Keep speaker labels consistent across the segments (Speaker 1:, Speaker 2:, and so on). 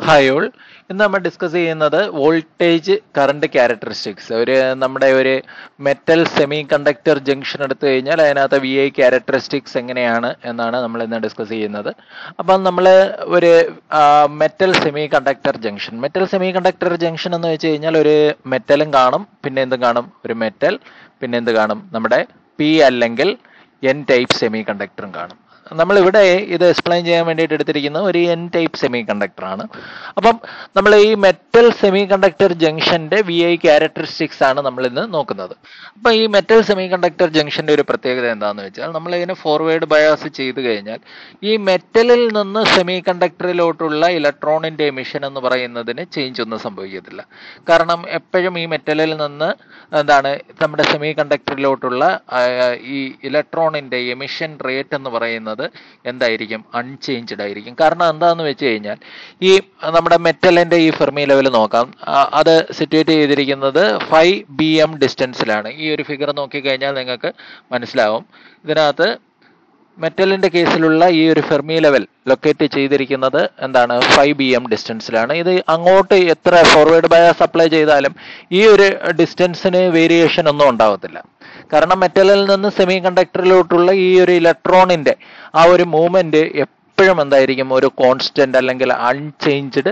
Speaker 1: Hi all ഇന്ന് നമ്മൾ discuss ചെയ്യുന്നത് വോൾട്ടേജ് കറണ്ട് ക്യാരക്ടറിസ്റ്റിക്സ് ഒരു നമ്മുടെ ഒരു മെറ്റൽ സെമി കണ്ടക്ടർ ജംഗ്ഷൻ എടുത്തു കഴിഞ്ഞാൽ അതിനകത്ത് വി ഐ ക്യാരക്ടറിസ്റ്റിക്സ് എങ്ങനെയാണ് എന്നാണ് നമ്മൾ ഇന്ന് ഡിസ്കസ് ചെയ്യുന്നത് അപ്പം നമ്മൾ ഒരു metal semiconductor junction metal semiconductor junction എന്ന് വെച്ച് കഴിഞ്ഞാൽ ഒരു മെറ്റലും കാണും പിന്നെ എന്തും കാണും ഒരു മെറ്റൽ പിന്നെ എന്ത് കാണും നമ്മുടെ പി അല്ലെങ്കിൽ എൻ ടൈപ്പ് സെമി കണ്ടക്ടറും കാണും നമ്മൾ ഇവിടെ ഇത് എക്സ്പ്ലെയിൻ ചെയ്യാൻ വേണ്ടിയിട്ട് എടുത്തിരിക്കുന്ന ഒരു എൻ ടൈപ്പ് സെമി കണ്ടക്ടർ ആണ് അപ്പം നമ്മൾ ഈ മെറ്റൽ സെമി കണ്ടക്ടർ ജംഗ്ഷന്റെ വി ഐ ക്യാരക്ടറിസ്റ്റിക്സ് ആണ് നമ്മൾ ഇന്ന് നോക്കുന്നത് അപ്പൊ ഈ മെറ്റൽ സെമി കണ്ടക്ടർ ജംഗ്ഷന്റെ ഒരു പ്രത്യേകത എന്താണെന്ന് വെച്ചാൽ നമ്മൾ ഇതിനെ ഫോർവേഡ് ബയാസ് ചെയ്തു കഴിഞ്ഞാൽ ഈ മെറ്റലിൽ നിന്ന് സെമി കണ്ടക്ടറിലോട്ടുള്ള ഇലക്ട്രോണിന്റെ എമിഷൻ എന്ന് പറയുന്നതിന് ചേഞ്ച് ഒന്നും സംഭവിക്കത്തില്ല കാരണം എപ്പോഴും ഈ മെറ്റലിൽ നിന്ന് എന്താണ് നമ്മുടെ സെമി കണ്ടക്ടറിലോട്ടുള്ള ഈ ഇലക്ട്രോണിന്റെ എമിഷൻ റേറ്റ് എന്ന് പറയുന്നത് എന്തായിരിക്കും അൺചേഞ്ച്ഡ് ആയിരിക്കും കാരണം എന്താണെന്ന് വെച്ച് കഴിഞ്ഞാൽ ഈ നമ്മുടെ മെറ്റലിന്റെ ഈ ഫെർമി ലെവൽ നോക്കാം അത് സിറ്റുവേറ്റ് ചെയ്തിരിക്കുന്നത് ഫൈവ് ബി എം ഡിസ്റ്റൻസിലാണ് ഈ ഒരു ഫിഗർ നോക്കിക്കഴിഞ്ഞാൽ നിങ്ങൾക്ക് മനസ്സിലാവും ഇതിനകത്ത് മെറ്റലിന്റെ കേസിലുള്ള ഈ ഒരു ഫെർമി ലെവൽ ലൊക്കേറ്റ് ചെയ്തിരിക്കുന്നത് എന്താണ് ഫൈവ് ബി എം ഡിസ്റ്റൻസിലാണ് ഇത് അങ്ങോട്ട് എത്ര ഫോർവേഡ് ബയാസ് അപ്ലൈ ചെയ്താലും ഈ ഒരു ഡിസ്റ്റൻസിന് വേരിയേഷൻ ഒന്നും ഉണ്ടാവത്തില്ല കാരണം മെറ്റലിൽ നിന്ന് സെമി കണ്ടക്ടറിലോട്ടുള്ള ഈ ഒരു ഇലക്ട്രോണിന്റെ ആ ഒരു മൂവ്മെന്റ് എപ്പോഴും എന്തായിരിക്കും ഒരു കോൺസ്റ്റന്റ് അല്ലെങ്കിൽ അൺചേഞ്ച്ഡ്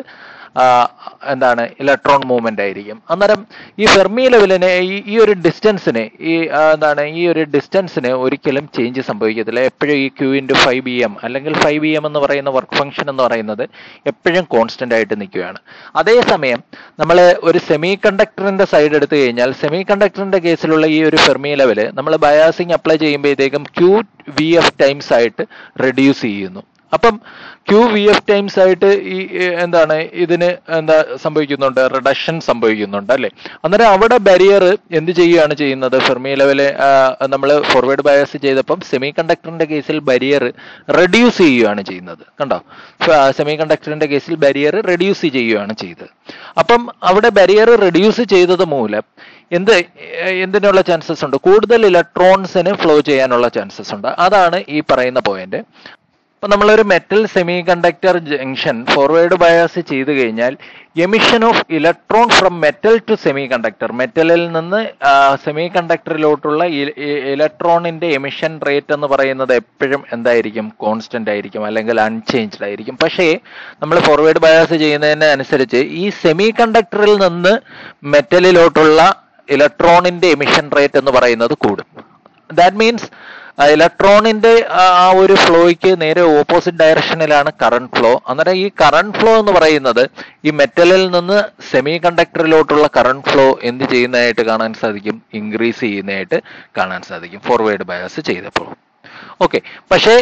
Speaker 1: എന്താണ് ഇലക്ട്രോൺ മൂവ്മെന്റ് ആയിരിക്കും അന്നേരം ഈ ഫെർമി ലെവലിന് ഈ ഒരു ഡിസ്റ്റൻസിന് ഈ എന്താണ് ഈ ഒരു ഡിസ്റ്റൻസിന് ഒരിക്കലും ചേഞ്ച് സംഭവിക്കത്തില്ല എപ്പോഴും ഈ Q into five B M അല്ലെങ്കിൽ ഫൈവ് ബി എം എന്ന് പറയുന്ന വർക്ക് ഫംഗ്ഷൻ എന്ന് പറയുന്നത് എപ്പോഴും കോൺസ്റ്റന്റ് ആയിട്ട് നിൽക്കുകയാണ് അതേസമയം നമ്മൾ ഒരു സെമി കണ്ടക്ടറിന്റെ സൈഡ് എടുത്തു കഴിഞ്ഞാൽ സെമി കണ്ടക്ടറിന്റെ കേസിലുള്ള ഈ ഒരു ഫെർമി ലെവല് നമ്മൾ ബയാസിങ് അപ്ലൈ ചെയ്യുമ്പോഴത്തേക്കും ക്യൂ വി എഫ് ടൈംസ് ആയിട്ട് റെഡ്യൂസ് ചെയ്യുന്നു അപ്പം ക്യൂ വി എഫ് ടൈംസ് ആയിട്ട് ഈ എന്താണ് ഇതിന് എന്താ സംഭവിക്കുന്നുണ്ട് റിഡക്ഷൻ സംഭവിക്കുന്നുണ്ട് അല്ലെ അന്നേരം അവിടെ ബാരിയർ എന്ത് ചെയ്യുകയാണ് ചെയ്യുന്നത് ഫെർമി ലെവല് നമ്മൾ ഫോർവേഡ് ബയസ് ചെയ്തപ്പം സെമി കണ്ടക്ടറിന്റെ കേസിൽ ബാരിയർ റെഡ്യൂസ് ചെയ്യുകയാണ് ചെയ്യുന്നത് കണ്ടോ സെമി കണ്ടക്ടറിന്റെ കേസിൽ ബാരിയർ റെഡ്യൂസ് ചെയ്യുകയാണ് ചെയ്തത് അപ്പം അവിടെ ബാരിയർ റെഡ്യൂസ് ചെയ്തത് മൂലം എന്ത് എന്തിനുള്ള ചാൻസസ് ഉണ്ട് കൂടുതൽ ഇലക്ട്രോൺസിന് ഫ്ലോ ചെയ്യാനുള്ള ചാൻസസ് ഉണ്ട് അതാണ് ഈ പറയുന്ന പോയിന്റ് അപ്പൊ നമ്മളൊരു metal semiconductor junction forward bias ചെയ്തു കഴിഞ്ഞാൽ emission of electron from metal to semiconductor മെറ്റലിൽ നിന്ന് സെമി കണ്ടക്ടറിലോട്ടുള്ള ഇലക്ട്രോണിന്റെ എമിഷൻ റേറ്റ് എന്ന് പറയുന്നത് എപ്പോഴും എന്തായിരിക്കും കോൺസ്റ്റന്റ് ആയിരിക്കും അല്ലെങ്കിൽ അൺചേഞ്ച്ഡ് ആയിരിക്കും പക്ഷേ നമ്മൾ ഫോർവേഡ് ബയാസ് ചെയ്യുന്നതിന് അനുസരിച്ച് ഈ സെമി കണ്ടക്ടറിൽ നിന്ന് മെറ്റലിലോട്ടുള്ള ഇലക്ട്രോണിന്റെ എമിഷൻ റേറ്റ് എന്ന് പറയുന്നത് കൂടും ദാറ്റ് മീൻസ് ഇലക്ട്രോണിന്റെ ആ ഒരു ഫ്ലോയ്ക്ക് നേരെ ഓപ്പോസിറ്റ് ഡയറക്ഷനിലാണ് കറണ്ട് ഫ്ലോ അന്നേരം ഈ കറണ്ട് ഫ്ലോ എന്ന് പറയുന്നത് ഈ മെറ്റലിൽ നിന്ന് സെമി കണ്ടക്ടറിലോട്ടുള്ള കറണ്ട് ഫ്ലോ എന്ത് ചെയ്യുന്നതായിട്ട് കാണാൻ സാധിക്കും ഇൻക്രീസ് ചെയ്യുന്നതായിട്ട് കാണാൻ സാധിക്കും ഫോർവേഡ് ബയാസ് ചെയ്തപ്പോൾ ഓക്കെ പക്ഷേ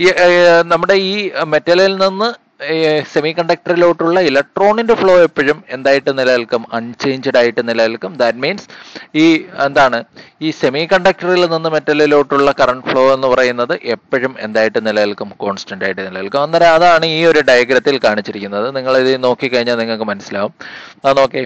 Speaker 1: നമ്മുടെ ഈ മെറ്റലിൽ നിന്ന് സെമി കണ്ടക്ടറിലോട്ടുള്ള ഇലക്ട്രോണിന്റെ ഫ്ലോ എപ്പോഴും എന്തായിട്ട് നിലനിൽക്കും അൺചേഞ്ച്ഡ് ആയിട്ട് നിലനിൽക്കും ദാറ്റ് മീൻസ് ഈ എന്താണ് ഈ സെമി കണ്ടക്ടറിൽ നിന്ന് മെറ്റലിലോട്ടുള്ള കറണ്ട് ഫ്ലോ എന്ന് പറയുന്നത് എപ്പോഴും എന്തായിട്ട് നിലനിൽക്കും കോൺസ്റ്റന്റ് ആയിട്ട് നിലനിൽക്കും അന്നേരം അതാണ് ഈ ഒരു ഡയഗ്രത്തിൽ കാണിച്ചിരിക്കുന്നത് നിങ്ങൾ ഇത് നോക്കിക്കഴിഞ്ഞാൽ നിങ്ങൾക്ക് മനസ്സിലാവും അത് നോക്കേ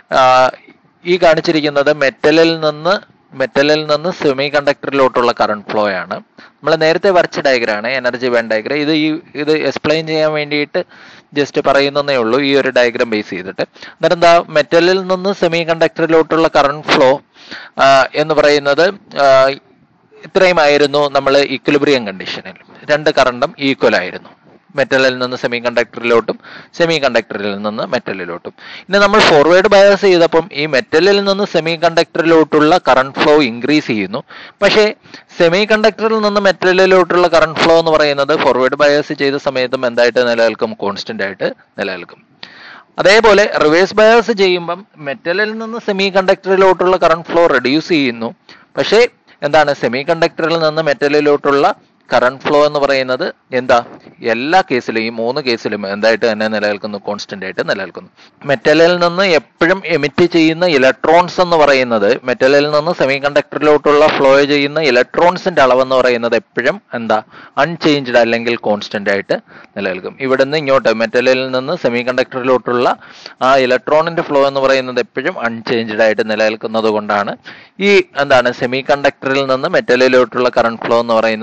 Speaker 1: ഈ കാണിച്ചിരിക്കുന്നത് മെറ്റലിൽ നിന്ന് മെറ്റലിൽ നിന്ന് സെമി കണ്ടക്ടറിലോട്ടുള്ള കറണ്ട് ഫ്ലോ ആണ് നമ്മൾ നേരത്തെ വരച്ച ഡയഗ്രാണ് എനർജി ബാൻഡ് ഡയഗ്രാം ഇത് ഈ ഇത് എക്സ്പ്ലെയിൻ ചെയ്യാൻ വേണ്ടിയിട്ട് ജസ്റ്റ് പറയുന്നതേ ഉള്ളൂ ഈ ഒരു ഡയഗ്രാം ബേസ് ചെയ്തിട്ട് അന്നേരം എന്താ മെറ്റലിൽ നിന്ന് സെമി കണ്ടക്ടറിലോട്ടുള്ള കറണ്ട് ഫ്ലോ എന്ന് പറയുന്നത് ഇത്രയുമായിരുന്നു നമ്മൾ ഇക്വിലിബ്രിയം കണ്ടീഷനിൽ രണ്ട് കറണ്ടും ഈക്വൽ ആയിരുന്നു മെറ്റലിൽ നിന്ന് സെമി കണ്ടക്ടറിലോട്ടും സെമി കണ്ടക്ടറിൽ നിന്ന് മെറ്റലിലോട്ടും ഇനി നമ്മൾ ഫോർവേഡ് ബയാസ് ചെയ്തപ്പം ഈ മെറ്റലിൽ നിന്ന് സെമി കണ്ടക്ടറിലോട്ടുള്ള കറണ്ട് ഫ്ലോ ഇൻക്രീസ് ചെയ്യുന്നു പക്ഷേ സെമി കണ്ടക്ടറിൽ നിന്ന് മെറ്റലിലോട്ടുള്ള കറണ്ട് ഫ്ലോ എന്ന് പറയുന്നത് ഫോർവേഡ് ബയാസ് ചെയ്ത സമയത്തും എന്തായിട്ട് നിലനിൽക്കും കോൺസ്റ്റന്റ് ആയിട്ട് നിലനിൽക്കും അതേപോലെ റിവേഴ്സ് ബയാസ് ചെയ്യുമ്പം മെറ്റലിൽ നിന്ന് സെമി കണ്ടക്ടറിലോട്ടുള്ള കറണ്ട് ഫ്ലോ റെഡ്യൂസ് ചെയ്യുന്നു പക്ഷേ എന്താണ് സെമി കണ്ടക്ടറിൽ നിന്ന് മെറ്റലിലോട്ടുള്ള കറണ്ട് ഫ്ലോ എന്ന് പറയുന്നത് എന്താ എല്ലാ കേസിലും ഈ മൂന്ന് കേസിലും എന്തായിട്ട് തന്നെ നിലനിൽക്കുന്നു കോൺസ്റ്റന്റ് ആയിട്ട് നിലനിൽക്കുന്നു മെറ്റലിൽ നിന്ന് എപ്പോഴും എമിറ്റ് ചെയ്യുന്ന ഇലക്ട്രോൺസ് എന്ന് പറയുന്നത് മെറ്റലിൽ നിന്ന് സെമി കണ്ടക്ടറിലോട്ടുള്ള ഫ്ലോ ചെയ്യുന്ന ഇലക്ട്രോൺസിന്റെ അളവെന്ന് പറയുന്നത് എപ്പോഴും എന്താ അൺചേഞ്ച്ഡ് അല്ലെങ്കിൽ കോൺസ്റ്റന്റ് ആയിട്ട് നിലനിൽക്കും ഇവിടുന്ന് ഇങ്ങോട്ട് മെറ്റലിൽ നിന്ന് സെമി കണ്ടക്ടറിലോട്ടുള്ള ആ ഇലക്ട്രോണിന്റെ ഫ്ലോ എന്ന് പറയുന്നത് എപ്പോഴും അൺചേഞ്ച്ഡ് ആയിട്ട് നിലനിൽക്കുന്നത് കൊണ്ടാണ് ഈ എന്താണ് സെമി കണ്ടക്ടറിൽ നിന്ന് മെറ്റലിലോട്ടുള്ള കറണ്ട് ഫ്ലോ എന്ന് പറയുന്നത് കോൺസ്റ്റന്റ്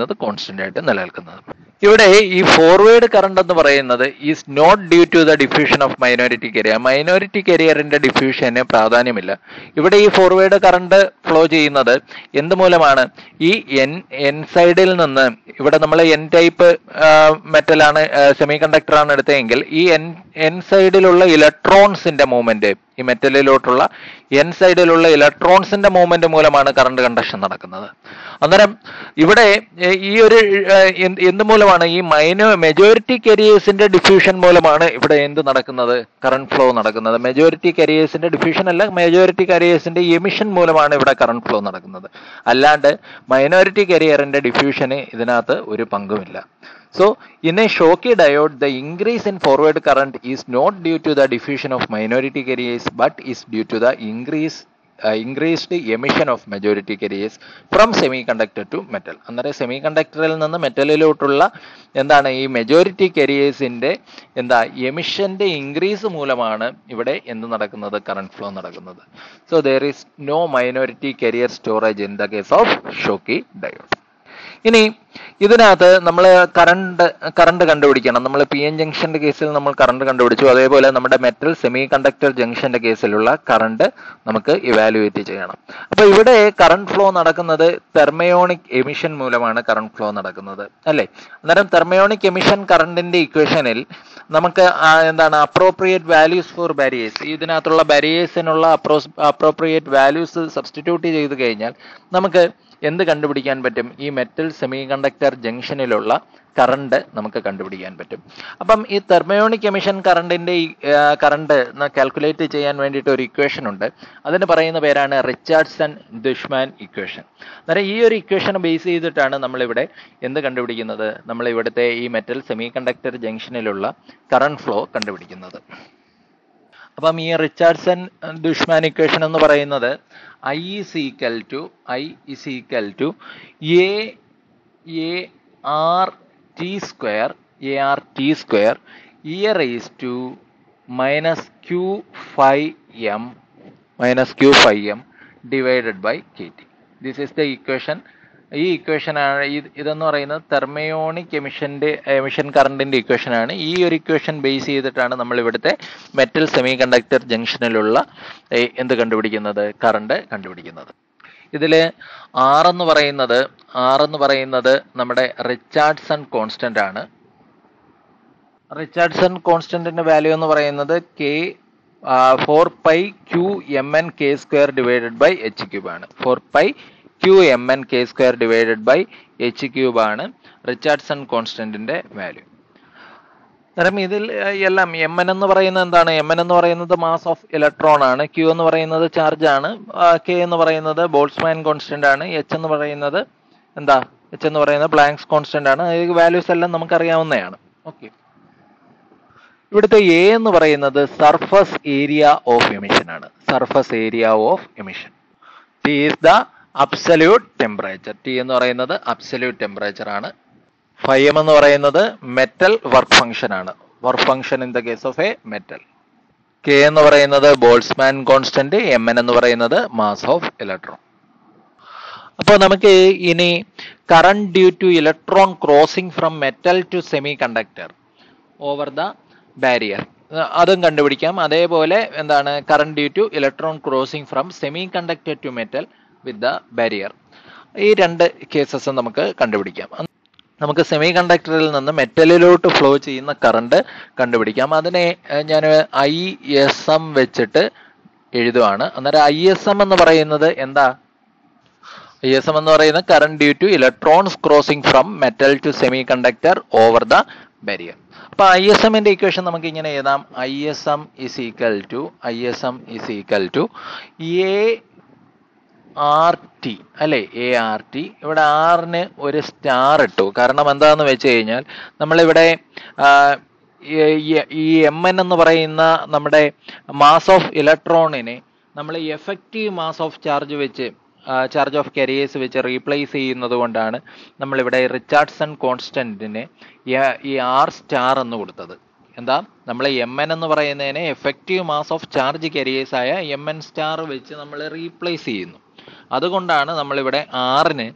Speaker 1: കോൺസ്റ്റന്റ് ആയിട്ട് നിലനിൽക്കുന്നത് ഇവിടെ ഈ ഫോർവേഡ് കറണ്ട് എന്ന് പറയുന്നത് is not due to the diffusion of minority carrier minority കരിയറിന്റെ ഡിഫ്യൂഷന് പ്രാധാന്യമില്ല ഇവിടെ ഈ ഫോർവേഡ് കറണ്ട് ഫ്ലോ ചെയ്യുന്നത് എന്ത് മൂലമാണ് ഈ എൻ എൻ സൈഡിൽ നിന്ന് ഇവിടെ നമ്മൾ എൻ ടൈപ്പ് മെറ്റലാണ് സെമി കണ്ടക്ടർ ആണ് എടുത്തതെങ്കിൽ ഈ എൻ എൻ സൈഡിലുള്ള ഇലക്ട്രോൺസിന്റെ മൂവ്മെന്റ് ഈ മെറ്റലിലോട്ടുള്ള എൻ സൈഡിലുള്ള ഇലക്ട്രോൺസിന്റെ മൂവ്മെന്റ് മൂലമാണ് കറണ്ട് കണ്ടക്ഷൻ നടക്കുന്നത് അന്നേരം ഇവിടെ ഏർ ഈ ഒരു ഏർ എന്ത് എന്ത് മൂലമാണ് ഈ മൈനോ മെജോറിറ്റി കരിയേഴ്സിന്റെ ഡിഫ്യൂഷൻ മൂലമാണ് ഇവിടെ എന്ത് നടക്കുന്നത് കറണ്ട് ഫ്ലോ നടക്കുന്നത് മെജോറിറ്റി കരിയേഴ്സിന്റെ ഡിഫ്യൂഷൻ അല്ല മെജോറിറ്റി കരിയേഴ്സിന്റെ എമിഷൻ മൂലമാണ് ഇവിടെ കറണ്ട് ഫ്ലോ നടക്കുന്നത് അല്ലാണ്ട് മൈനോറിറ്റി കരിയറിന്റെ ഡിഫ്യൂഷന് ഇതിനകത്ത് ഒരു പങ്കുമില്ല So, in a Schottky diode, the increase in forward current is not due to the diffusion of minority carriers, but is due to the increase uh, increased emission of majority carriers from semiconductor to metal. അന്നേരം സെമി കണ്ടക്ടറിൽ നിന്ന് മെറ്റലിലോട്ടുള്ള എന്താണ് ഈ majority കരിയേഴ്സിന്റെ എന്താ എമിഷന്റെ increase മൂലമാണ് ഇവിടെ എന്ത് നടക്കുന്നത് കറണ്ട് ഫ്ലോ നടക്കുന്നത് so there is no minority carrier storage in the case of Schottky diode ഇനി ഇതിനകത്ത് നമ്മൾ കറണ്ട് കറണ്ട് കണ്ടുപിടിക്കണം നമ്മൾ പി എൻ ജംഗ്ഷന്റെ കേസിൽ നമ്മൾ കറണ്ട് കണ്ടുപിടിച്ചു അതേപോലെ നമ്മുടെ മെറ്റൽ സെമി കണ്ടക്ടർ ജംഗ്ഷന്റെ കേസിലുള്ള കറണ്ട് നമുക്ക് ഇവാലുവേറ്റ് ചെയ്യണം അപ്പൊ ഇവിടെ കറണ്ട് ഫ്ലോ നടക്കുന്നത് തെർമയോണിക് എമിഷൻ മൂലമാണ് കറണ്ട് ഫ്ലോ നടക്കുന്നത് അല്ലേ അന്നേരം തെർമയോണിക് എമിഷൻ കറണ്ടിന്റെ ഇക്വേഷനിൽ നമുക്ക് ആ എന്താണ് അപ്രോപ്രിയേറ്റ് വാല്യൂസ് ഫോർ ബാരിയേഴ്സ് ഇതിനകത്തുള്ള ബാരിയേഴ്സിനുള്ള അപ്രോ അപ്രോപ്രിയേറ്റ് വാല്യൂസ് സബ്സ്റ്റിറ്റ്യൂട്ട് ചെയ്ത് കഴിഞ്ഞാൽ നമുക്ക് എന്ത് കണ്ടുപിടിക്കാൻ പറ്റും ഈ മെറ്റൽ സെമി കണ്ടക്ടർ ജംഗ്ഷനിലുള്ള കറണ്ട് നമുക്ക് കണ്ടുപിടിക്കാൻ പറ്റും അപ്പം ഈ തെർമയോണിക് എമിഷൻ കറണ്ടിന്റെ ഈ കറണ്ട് കാൽക്കുലേറ്റ് ചെയ്യാൻ വേണ്ടിയിട്ട് ഒരു ഇക്വേഷൻ ഉണ്ട് അതിന് പറയുന്ന പേരാണ് റിച്ചാർഡ്സൺ ദുഷ്മാൻ ഇക്വേഷൻ അന്നേരം ഈ ഒരു ഇക്വേഷൻ ബേസ് ചെയ്തിട്ടാണ് നമ്മളിവിടെ എന്ത് കണ്ടുപിടിക്കുന്നത് നമ്മൾ ഇവിടുത്തെ ഈ മെറ്റൽ സെമി കണ്ടക്ടർ ജംഗ്ഷനിലുള്ള കറണ്ട് ഫ്ലോ കണ്ടുപിടിക്കുന്നത് അപ്പം ഈ റിച്ചാർഡ്സൺ ദുഷ്മാൻ ഇക്വേഷൻ എന്ന് പറയുന്നത് I is equal to I is equal to A A R T square A R T square E raise to minus Q five M minus Q five M divided by K T this is the equation ഈ equation ആണ് ഇത് ഇതെന്ന് പറയുന്നത് thermionic എമിഷന്റെ emission കറണ്ടിന്റെ equation ആണ് ഈ ഒരു ഇക്വേഷൻ ബേസ് ചെയ്തിട്ടാണ് നമ്മൾ ഇവിടുത്തെ മെറ്റൽ സെമി കണ്ടക്ടർ ജംഗ്ഷനിലുള്ള ഏ, എന്ത് കണ്ടുപിടിക്കുന്നത് കറണ്ട് കണ്ടുപിടിക്കുന്നത് ഇതിൽ ആർ എന്ന് പറയുന്നത് ആർ എന്ന് പറയുന്നത് നമ്മുടെ റിച്ചാർഡ്സൺ കോൺസ്റ്റന്റ് ആണ് റിച്ചാർഡ്സൺ കോൺസ്റ്റന്റിന്റെ വാല്യൂ എന്ന് പറയുന്നത് K four pi Q M N K square divided by H cube ആണ് four pi Q M N K square divided by H cube ആണ് റിച്ചാർഡ്സൺ കോൺസ്റ്റന്റിന്റെ വാല്യൂ അന്നേരം ഇതിൽ ഏർ, എല്ലാം എം എൻ എന്ന് പറയുന്നത് എന്താണ് എം എൻ എന്ന് പറയുന്നത് മാസ് ഓഫ് ഇലക്ട്രോൺ ആണ് ക്യൂ എന്ന് പറയുന്നത് ചാർജ് ആണ് കെ എന്ന് പറയുന്നത് ബോൾസ്മാൻ കോൺസ്റ്റന്റ് ആണ് എച്ച് എന്ന് പറയുന്നത് എന്താ എച്ച് എന്ന് പറയുന്നത് ബ്ലാങ്ക്സ് കോൺസ്റ്റന്റ് ആണ് ഈ വാല്യൂസ് എല്ലാം നമുക്ക് അറിയാവുന്നതാണ് ഓക്കെ ഇവിടുത്തെ എ എന്ന് പറയുന്നത് സർഫസ് ഏരിയ ഓഫ് എമിഷൻ ആണ് surface area of emission T is the absolute temperature T എന്ന് പറയുന്നത് അബ്സല്യൂട്ട് ടെമ്പറേച്ചർ ആണ് ഫൈവ് എം എന്ന് പറയുന്നത് മെറ്റൽ വർക്ക് ഫംഗ്ഷൻ ആണ് work function in the case of a metal K എന്ന് പറയുന്നത് ബോൾസ്മാൻ കോൺസ്റ്റന്റ് എം എൻ എന്ന് പറയുന്നത് മാസ് ഓഫ് ഇലക്ട്രോൺ അപ്പോൾ നമുക്ക് ഇനി current due to electron crossing from metal to semiconductor over the barrier അതും കണ്ടുപിടിക്കാം അതേപോലെ എന്താണ് current due to electron crossing from semiconductor to metal with the barrier ഈ രണ്ട് കേസസ് നമുക്ക് കണ്ടുപിടിക്കാം നമുക്ക് സെമി കണ്ടക്ടറിൽ നിന്ന് മെറ്റലിലോട്ട് ഫ്ലോ ചെയ്യുന്ന കറണ്ട് കണ്ടുപിടിക്കാം അതിനെ ഞാൻ ഐ എസ് എം വെച്ചിട്ട് എഴുതുവാണ് അന്നേരം ഐ എസ് എം എന്ന് പറയുന്നത് എന്താ ഐ എസ് എം എന്ന് പറയുന്നത് current due to electrons crossing from metal to semiconductor over the barrier അപ്പൊ ഐ എസ് എമ്മിന്റെ ഇക്വേഷൻ നമുക്ക് ഇങ്ങനെ എഴുതാം I S M is equal to I S M is equal to A R T അല്ലെ A R T ഇവിടെ ആറിന് ഒരു star ഇട്ടു കാരണം എന്താന്ന് വെച്ച് കഴിഞ്ഞാൽ നമ്മളിവിടെ ആ, ഈ- ഈ- ഈ എം എൻ എന്ന് പറയുന്ന നമ്മുടെ മാസ് ഓഫ് ഇലക്ട്രോണിനെ നമ്മൾ എഫക്റ്റീവ് മാസ് ഓഫ് ചാർജ് വെച്ച് ചാർജ് ഓഫ് കരിയേഴ്സ് വെച്ച് റീപ്ലേസ് ചെയ്യുന്നത് കൊണ്ടാണ് നമ്മളിവിടെ റിച്ചാർഡ്സൺ കോൺസ്റ്റന്റിനെ ഈ ആർ സ്റ്റാർ എന്ന് കൊടുത്തത് എന്താ നമ്മൾ എം എൻ എന്ന് പറയുന്നതിനെ effective mass of charge carriers ആയ എം എൻ സ്റ്റാർ വെച്ച് നമ്മൾ റീപ്ലേസ് ചെയ്യുന്നു അതുകൊണ്ടാണ് നമ്മളിവിടെ ആറിന്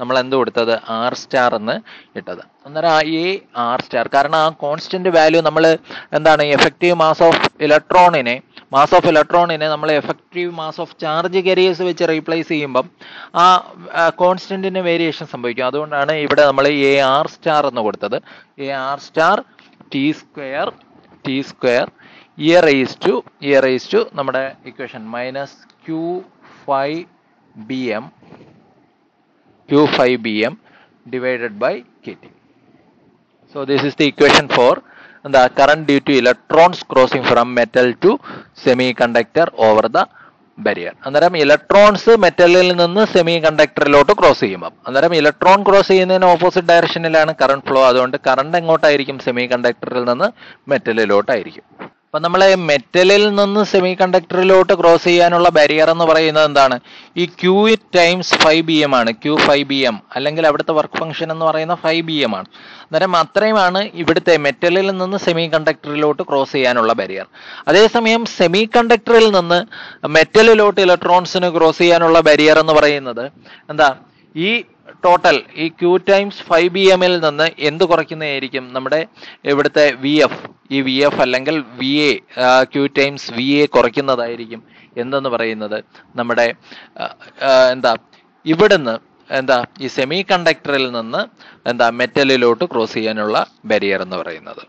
Speaker 1: നമ്മൾ എന്ത് കൊടുത്തത് ആർ സ്റ്റാർ എന്ന് ഇട്ടത് അന്നേരം ആ എ ആർ സ്റ്റാർ കാരണം ആ കോൺസ്റ്റന്റ് വാല്യൂ നമ്മൾ എന്താണ് എഫക്റ്റീവ് മാസ് ഓഫ് ഇലക്ട്രോണിനെ മാസ് ഓഫ് ഇലക്ട്രോണിനെ നമ്മൾ effective mass of charge carriers വെച്ച് റീപ്ലേസ് ചെയ്യുമ്പം ആ കോൺസ്റ്റന്റിന് വേരിയേഷൻ സംഭവിക്കും അതുകൊണ്ടാണ് ഇവിടെ നമ്മൾ എ ആർ സ്റ്റാർ എന്ന് കൊടുത്തത് A R star T square T square E raise to E raise to നമ്മുടെ equation minus Q five B M Q five B M divided by K T so this is the equation for എന്താ current due to electrons crossing from metal to semiconductor over the barrier അന്നേരം electrons മെറ്റലിൽ നിന്ന് സെമി കണ്ടക്ടറിലോട്ട് cross ചെയ്യുമ്പോൾ അന്നേരം electron cross ചെയ്യുന്നതിന് opposite ഡയറക്ഷനിലാണ് കറണ്ട് ഫ്ലോ അതുകൊണ്ട് കറണ്ട് എങ്ങോട്ടായിരിക്കും സെമി കണ്ടക്ടറിൽ നിന്ന് മെറ്റലിലോട്ടായിരിക്കും അപ്പൊ നമ്മളെ മെറ്റലിൽ നിന്ന് സെമി കണ്ടക്ടറിലോട്ട് ക്രോസ് ചെയ്യാനുള്ള ബാരിയർ എന്ന് പറയുന്നത് എന്താണ് ഈ Q times five B M ആണ് ക്യൂ ഫൈവ് ബി എം അല്ലെങ്കിൽ അവിടുത്തെ വർക്ക് ഫംഗ്ഷൻ എന്ന് പറയുന്ന ഫൈവ് ബി എം ആണ് അന്നേരം അത്രയുമാണ് ഇവിടുത്തെ മെറ്റലിൽ നിന്ന് സെമി കണ്ടക്ടറിലോട്ട് ക്രോസ് ചെയ്യാനുള്ള ബാരിയർ അതേസമയം സെമി കണ്ടക്ടറിൽ നിന്ന് മെറ്റലിലോട്ട് ഇലക്ട്രോൺസിന് ക്രോസ് ചെയ്യാനുള്ള ബാരിയർ എന്ന് പറയുന്നത് എന്താ ഈ ടോട്ടൽ ഈ ക്യൂ ടൈംസ് ഫൈവ് ബി എമ്മിൽ നിന്ന് എന്ത് കുറയ്ക്കുന്നതായിരിക്കും നമ്മുടെ ഇവിടുത്തെ വി എഫ് ഈ വി എഫ് അല്ലെങ്കിൽ V A Q times V A കുറയ്ക്കുന്നതായിരിക്കും എന്തെന്ന് പറയുന്നത് നമ്മുടെ ആ, ആ, എന്താ ഇവിടുന്ന് എന്താ ഈ സെമി കണ്ടക്ടറിൽ നിന്ന് എന്താ മെറ്റലിലോട്ട് ക്രോസ് ചെയ്യാനുള്ള ബാരിയർ എന്ന് പറയുന്നത്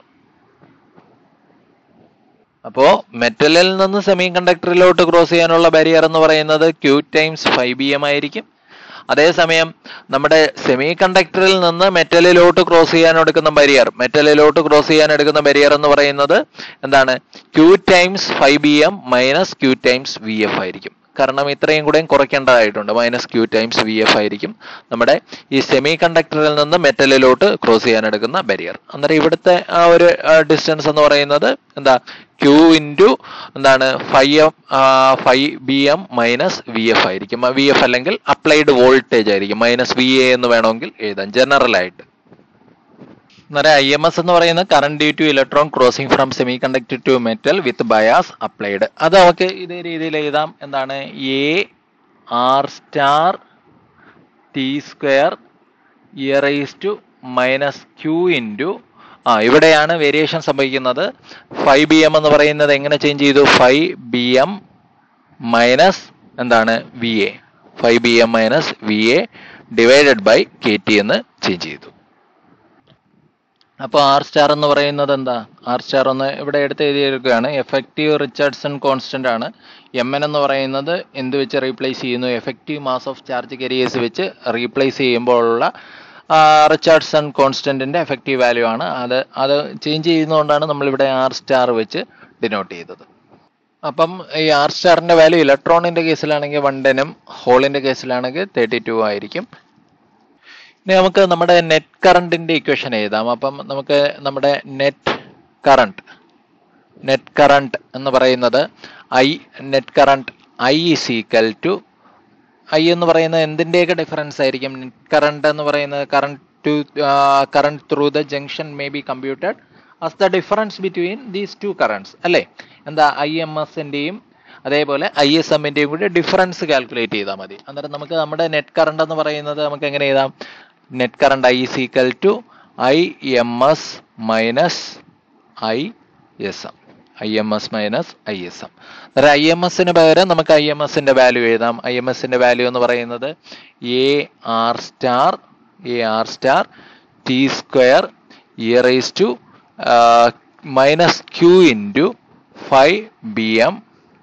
Speaker 1: അപ്പോ മെറ്റലിൽ നിന്ന് സെമി കണ്ടക്ടറിലോട്ട് ക്രോസ് ചെയ്യാനുള്ള ബാരിയർ എന്ന് പറയുന്നത് Q times five B M ആയിരിക്കും അതേസമയം നമ്മുടെ സെമി കണ്ടക്ടറിൽ നിന്ന് മെറ്റലിലോട്ട് ക്രോസ് ചെയ്യാൻ എടുക്കുന്ന ബാരിയർ മെറ്റലിലോട്ട് ക്രോസ് ചെയ്യാൻ എടുക്കുന്ന ബാരിയർ എന്ന് പറയുന്നത് എന്താണ് Q times five B M minus Q times V F ആയിരിക്കും കാരണം ഇത്രയും കൂടെയും കുറയ്ക്കേണ്ടതായിട്ടുണ്ട് minus Q times V F ആയിരിക്കും നമ്മുടെ ഈ സെമി കണ്ടക്ടറിൽ നിന്ന് മെറ്റലിലോട്ട് ക്രോസ് ചെയ്യാൻ എടുക്കുന്ന ബാരിയർ അന്നേരം ഇവിടുത്തെ ആ ഒരു ഡിസ്റ്റൻസ് എന്ന് പറയുന്നത് എന്താ ക്യൂ ഇൻറ്റു എന്താണ് five M five B M minus V F ആയിരിക്കും വി എഫ് അല്ലെങ്കിൽ അപ്ലൈഡ് വോൾട്ടേജ് ആയിരിക്കും മൈനസ് വി എ എന്ന് വേണമെങ്കിൽ എഴുതാം ജനറൽ ആയിട്ട് അന്നേരം ഐ എം എസ് എന്ന് പറയുന്നത് current due to electron crossing from semiconductor to metal with bias applied അത് നമുക്ക് ഇതേ രീതിയിൽ എഴുതാം എന്താണ് A R star T square E raise to minus Q into ആ ഇവിടെയാണ് വേരിയേഷൻ സംഭവിക്കുന്നത് ഫൈവ് ബി എം എന്ന് പറയുന്നത് എങ്ങനെ ചേഞ്ച് ചെയ്തു ഫൈവ് ബി എം മൈനസ് എന്താണ് V A five B M minus V A divided by K T എന്ന് change ചെയ്തു അപ്പോൾ ആർ സ്റ്റാർ എന്ന് പറയുന്നത് എന്താ ആർ സ്റ്റാർ ഒന്ന് ഇവിടെ എടുത്ത് എഴുതിയിരിക്കുകയാണ് എഫക്റ്റീവ് റിച്ചാർഡ്സൺ കോൺസ്റ്റന്റ് ആണ് എം എൻ എന്ന് പറയുന്നത് എന്ത് വെച്ച് റീപ്ലേസ് ചെയ്യുന്നു effective mass of charge carriers വെച്ച് റീപ്ലേസ് ചെയ്യുമ്പോഴുള്ള റിച്ചാർഡ്സൺ കോൺസ്റ്റന്റിന്റെ എഫക്റ്റീവ് വാല്യൂ ആണ് അത് അത് ചേഞ്ച് ചെയ്യുന്നതുകൊണ്ടാണ് നമ്മളിവിടെ ആർ സ്റ്റാർ വെച്ച് ഡിനോട്ട് ചെയ്തത് അപ്പം ഈ ആർ സ്റ്റാറിന്റെ വാല്യൂ ഇലക്ട്രോണിന്റെ കേസിലാണെങ്കിൽ വൺ ടെനും ഹോളിന്റെ കേസിലാണെങ്കിൽ തേർട്ടി ടു ആയിരിക്കും ഇനി നമുക്ക് നമ്മുടെ നെറ്റ് കറണ്ടിന്റെ ഇക്വേഷൻ എഴുതാം അപ്പം നമുക്ക് നമ്മുടെ നെറ്റ് കറണ്ട് നെറ്റ് കറണ്ട് എന്ന് പറയുന്നത് I net current I is equal to I എന്ന് പറയുന്നത് എന്തിന്റെയൊക്കെ ഡിഫറൻസ് ആയിരിക്കും നെറ്റ് കറണ്ട് എന്ന് പറയുന്നത് current to current through the junction may be computed as the difference between these two currents അല്ലേ എന്താ ഐ എം എസിന്റെയും അതേപോലെ ഐ എസ് എമ്മിന്റെയും കൂടി ഡിഫറൻസ് കാൽക്കുലേറ്റ് ചെയ്താൽ മതി അന്നേരം നമുക്ക് നമ്മുടെ നെറ്റ് കറണ്ട് എന്ന് പറയുന്നത് നമുക്ക് എങ്ങനെ എഴുതാം net current I is equal to I M S minus I S M I M S minus I S M അന്നേരം ഐ എം എസിന് പകരം നമുക്ക് ഐ എം എസിന്റെ വാല്യൂ എഴുതാം ഐ എം എസിന്റെ വാല്യൂ എന്ന് പറയുന്നത് A R star A R star T square E raise to minus Q into five B M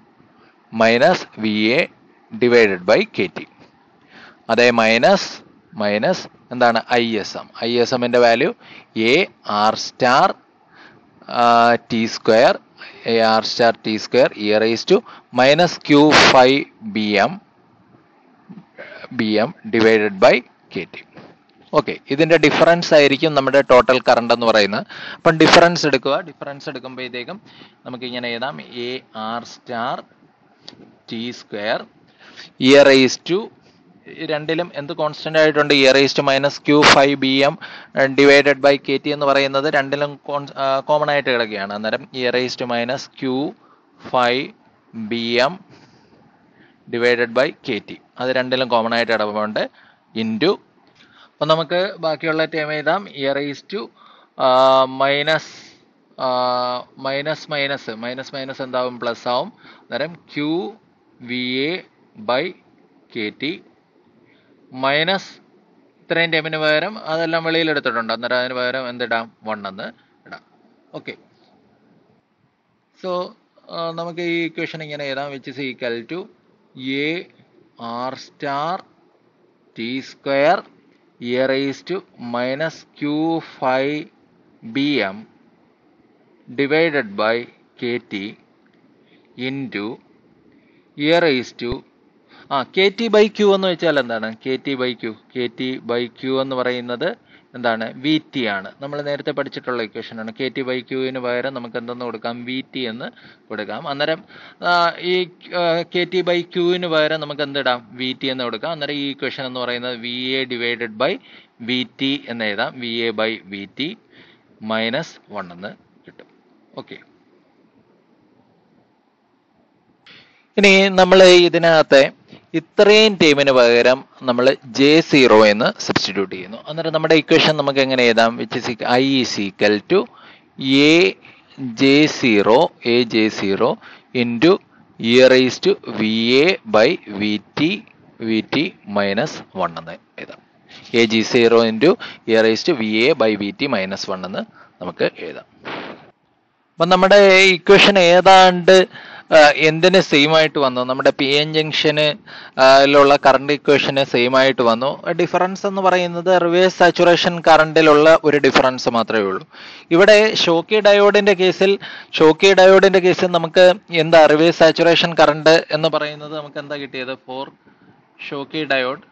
Speaker 1: minus V A divided by K T അതേ minus minus എന്താണ് I S M I S എമ്മിന്റെ value A R star T square A R star T square E raise to minus Q five B M B M divided by K T okay ഇതിന്റെ difference ആയിരിക്കും നമ്മുടെ total current എന്ന് പറയുന്നത് അപ്പം difference എടുക്കുക difference എടുക്കുമ്പോഴത്തേക്കും നമുക്ക് ഇങ്ങനെ എഴുതാം A R star T square E raise to രണ്ടിലും എന്ത് കോൺസ്റ്റന്റ് ആയിട്ടുണ്ട് E raise to minus Q five B M divided by K T എന്ന് പറയുന്നത് രണ്ടിലും കോമൺ ആയിട്ട് കിടക്കുകയാണ് അന്നേരം E raise to minus Q five B M divided by K T അത് രണ്ടിലും കോമൺ ആയിട്ട് ഇടപെടുന്നുണ്ട് ഇൻറ്റു അപ്പം നമുക്ക് ബാക്കിയുള്ള ടേം എഴുതാം E raise to minus minus minus minus minus എന്താവും പ്ലസ് ആവും അന്നേരം Q V A by K T minus ഇത്രയും ടൈമിന് പകരം അതെല്ലാം വെളിയിൽ എടുത്തിട്ടുണ്ട് അന്നേരം അതിന് പകരം എന്തിടാം വൺ എന്ന് ഇടാം ഓക്കെ സോ നമുക്ക് ഈ ഇക്വേഷൻ ഇങ്ങനെ എഴുതാം which is equal to A R star T square E raise to minus Q five B M divided by K T into E raise to ആ കെ ടി ബൈ ക്യൂ എന്ന് വെച്ചാൽ എന്താണ് K T by Q K T by Q എന്ന് പറയുന്നത് എന്താണ് V T ആണ് നമ്മൾ നേരത്തെ പഠിച്ചിട്ടുള്ള ഇക്വേഷൻ ആണ് കെ ടി ബൈ ക്യൂവിന് പകരം നമുക്ക് എന്തെന്ന് കൊടുക്കാം വി ടി എന്ന് കൊടുക്കാം അന്നേരം ആ, ഈ കെ ടി ബൈ ക്യൂവിന് പകരം നമുക്ക് എന്തിടാം വി ടി എന്ന് കൊടുക്കാം അന്നേരം ഈ ഇക്വേഷൻ എന്ന് പറയുന്നത് V A divided by V T എന്ന് എഴുതാം V A by V T minus one എന്ന് കിട്ടും ഓക്കെ ഇനി നമ്മൾ ഇതിനകത്തെ ഇത്രയും ടീമിന് പകരം നമ്മൾ ജെ സീറോ എന്ന് സബ്സ്റ്റിറ്റ്യൂട്ട് ചെയ്യുന്നു അന്നേരം നമ്മുടെ ഇക്വേഷൻ നമുക്ക് എങ്ങനെ എഴുതാം which is I is equal to A J zero A J zero into E raise to V A by V T V T minus one എന്ന് എഴുതാം A G zero into E raise to V A by V T minus one എന്ന് നമുക്ക് എഴുതാം അപ്പം നമ്മുടെ equation ഏതാണ്ട് ആ, എന്തിന് സെയിം ആയിട്ട് വന്നു നമ്മുടെ പി എൻ ജംഗ്ഷന് ലുള്ള കറണ്ട് ഇക്വേഷന് സെയിം ആയിട്ട് വന്നു ഡിഫറൻസ് എന്ന് പറയുന്നത് റിവേഴ്സ് സാച്ചുറേഷൻ കറണ്ടിലുള്ള ഒരു ഡിഫറൻസ് മാത്രമേ ഉള്ളൂ ഇവിടെ ഷോക്കി ഡയോഡിന്റെ കേസിൽ ഷോക്കി ഡയോഡിന്റെ കേസിൽ നമുക്ക് എന്താ റിവേഴ്സ് സാച്ചുറേഷൻ കറണ്ട് എന്ന് പറയുന്നത് നമുക്ക് എന്താ കിട്ടിയത് for Schottky diode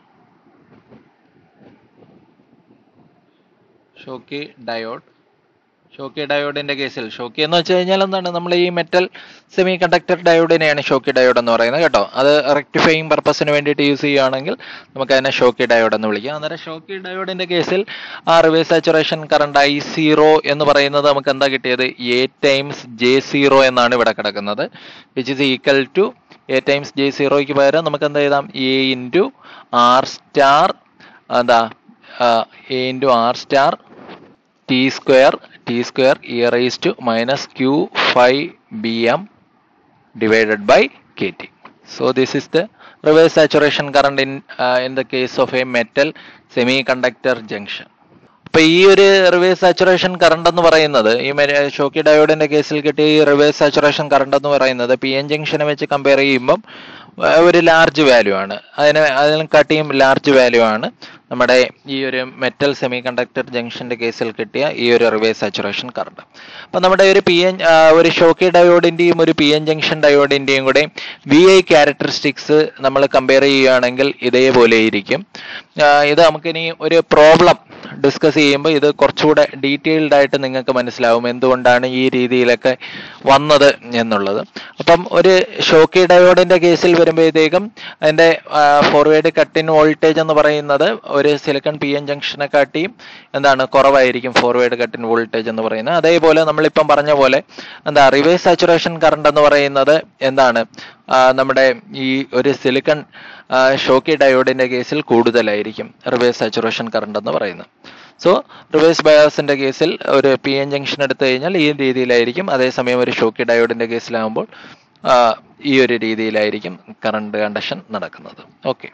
Speaker 1: Schottky diode Schottky ഡയോഡിന്റെ കേസിൽ ഷോക്കി എന്ന് വെച്ച് കഴിഞ്ഞാൽ എന്താണ് നമ്മൾ ഈ മെറ്റൽ സെമി കണ്ടക്ടർ ഡയോഡിനെയാണ് ഷോക്കി ഡയോഡ് എന്ന് പറയുന്നത് കേട്ടോ അത് റെക്ടിഫൈയിങ് പർപ്പസിന് വേണ്ടിയിട്ട് യൂസ് ചെയ്യുകയാണെങ്കിൽ നമുക്ക് അതിനെ ഷോക്കി ഡയോഡ് എന്ന് വിളിക്കാം അന്നേരം ഷോക്കി ഡയോഡിന്റെ കേസിൽ ആ reverse saturation current I zero എന്ന് പറയുന്നത് നമുക്ക് എന്താ കിട്ടിയത് എ ടൈംസ് ജെ സീറോ എന്നാണ് ഇവിടെ കിടക്കുന്നത് which is equal to A times J സീറോയ്ക്ക് പകരം നമുക്ക് എന്താ എഴുതാം എ ഇൻറ്റു ആർ സ്റ്റാർ എന്താ A into R star T square T square E raise to minus Q five B M divided by kT. So this is the reverse saturation current in uh, in the case of a metal semiconductor junction. അപ്പൊ ഈ ഒരു reverse saturation current എന്ന് പറയുന്നത് ഈ Schottky ഡയോഡിന്റെ കേസിൽ കിട്ടിയ ഈ റിവേഴ്സ് സാച്ചുറേഷൻ കറണ്ട് എന്ന് പറയുന്നത് പി എൻ ജംഗ്ഷനെ വെച്ച് കമ്പയർ ചെയ്യുമ്പം ആ, ഒരു ലാർജ് വാല്യൂ ആണ് അതിന് അതിനും കാട്ടിയും ലാർജ് വാല്യൂ ആണ് നമ്മുടെ ഈ ഒരു മെറ്റൽ സെമി കണ്ടക്ടർ ജംഗ്ഷന്റെ കേസിൽ കിട്ടിയ ഈ ഒരു റിവേഴ്സ് സാച്ചുറേഷൻ കറണ്ട് അപ്പൊ നമ്മുടെ ഒരു പി എൻ ഒരു ഷോക്കി ഡയോഡിന്റെയും ഒരു പി എൻ ജംഗ്ഷൻ ഡയോഡിന്റെയും കൂടെ വി ഐ ക്യാരക്ടറിസ്റ്റിക്സ് നമ്മൾ കമ്പയർ ചെയ്യുകയാണെങ്കിൽ ഇതേപോലെ ഇരിക്കും ആ, ഇത് നമുക്കിനി ഒരു പ്രോബ്ലം ഡിസ്കസ് ചെയ്യുമ്പോൾ ഇത് കുറച്ചുകൂടെ ഡീറ്റെയിൽഡ് ആയിട്ട് നിങ്ങൾക്ക് മനസ്സിലാവും എന്തുകൊണ്ടാണ് ഈ രീതിയിലൊക്കെ വന്നത് എന്നുള്ളത് അപ്പം ഒരു ഷോക്കി ഡയോഡിന്റെ കേസിൽ വരുമ്പോഴത്തേക്കും അതിന്റെ ഫോർവേഡ് കട്ടിൻ വോൾട്ടേജ് എന്ന് പറയുന്നത് ഒരു സിലിക്കൺ പി എൻ ജംഗ്ഷനെ കാട്ടിയും എന്താണ് കുറവായിരിക്കും ഫോർവേഡ് കട്ടിൻ വോൾട്ടേജ് എന്ന് പറയുന്നത് അതേപോലെ നമ്മളിപ്പം പറഞ്ഞ പോലെ എന്താ റിവേഴ്സ് സാച്ചുറേഷൻ കറണ്ട് എന്ന് പറയുന്നത് എന്താണ് ആ, നമ്മുടെ ഈ ഒരു സിലിക്കൺ ഷോക്കി ഡയോഡിന്റെ കേസിൽ കൂടുതലായിരിക്കും റിവേഴ്സ് സാച്ചുറേഷൻ കറണ്ട് എന്ന് പറയുന്നത് സോ റിവേഴ്സ് ബയോസിന്റെ കേസിൽ ഒരു പി എൻ ജംഗ്ഷൻ എടുത്തു കഴിഞ്ഞാൽ ഈ രീതിയിലായിരിക്കും അതേസമയം ഒരു ഷോക്കി ഡയോഡിന്റെ കേസിലാകുമ്പോൾ ആ, ഈ ഒരു രീതിയിലായിരിക്കും കറണ്ട് കണ്ടക്ഷൻ നടക്കുന്നത് okay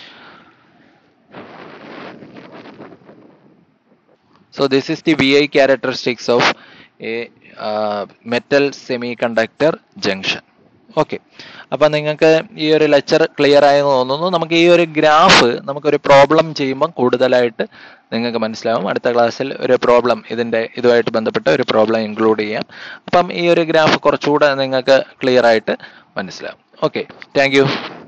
Speaker 1: So this is the VI characteristics of a uh, metal semiconductor junction. Okay അപ്പം നിങ്ങൾക്ക് ഈ ഒരു ലെക്ചർ ക്ലിയർ ആയെന്ന് തോന്നുന്നു നമുക്ക് ഈ ഒരു ഗ്രാഫ് നമുക്കൊരു പ്രോബ്ലം ചെയ്യുമ്പം കൂടുതലായിട്ട് നിങ്ങൾക്ക് മനസ്സിലാവും അടുത്ത ക്ലാസ്സിൽ ഒരു പ്രോബ്ലം ഇതിൻ്റെ ഇതുമായിട്ട് ബന്ധപ്പെട്ട ഒരു പ്രോബ്ലം ഇൻക്ലൂഡ് ചെയ്യാം അപ്പം ഈ ഒരു ഗ്രാഫ് കുറച്ചുകൂടെ നിങ്ങൾക്ക് ക്ലിയർ ആയിട്ട് മനസ്സിലാവും ഓക്കെ താങ്ക് യു